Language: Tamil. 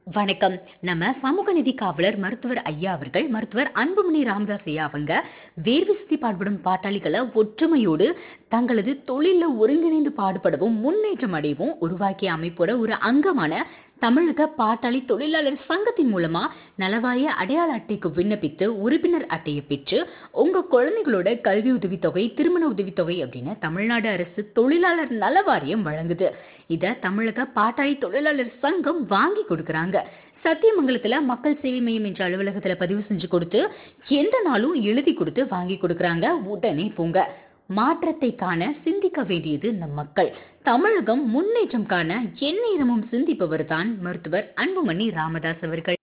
வணக்கம் நம்ம சமூக நீதி காவலர் மருத்துவர் ஐயா அவர்கள் மருத்துவர் அன்புமணி ராமதாஸ் ஐயா அவங்க வேர்வை சுத்தி பாடுபடும் பாட்டாளிகளை ஒற்றுமையோடு தங்களது தொழிலில் ஒருங்கிணைந்து பாடுபடவும் முன்னேற்றம் அடையவும் உருவாக்கிய அமைப்போட ஒரு அங்கமான தமிழக பாட்டாளி தொழிலாளர் சங்கத்தின் மூலமா நலவாரிய அடையாள அட்டைக்கு விண்ணப்பித்து உறுப்பினர் அட்டையை பெற்று உங்க குழந்தைகளோட கல்வி உதவித்தொகை திருமண உதவித்தொகை அப்படின்னு தமிழ்நாடு அரசு தொழிலாளர் நல வாரியம் வழங்குது இத தமிழக பாட்டாளி தொழிலாளர் சங்கம் வாங்கி கொடுக்கறாங்க சத்தியமங்கலத்துல மக்கள் சேவை மையம் என்ற அலுவலகத்துல பதிவு செஞ்சு கொடுத்து எந்த நாளும் எழுதி கொடுத்து வாங்கி கொடுக்கறாங்க உடனே போங்க மாற்றத்தை காண சிந்திக்க வேண்டியது நம் மக்கள் தமிழகம் முன்னேற்றம் காண எந்நேரமும் சிந்திப்பவர் தான் மருத்துவர் அன்புமணி ராமதாஸ் அவர்கள்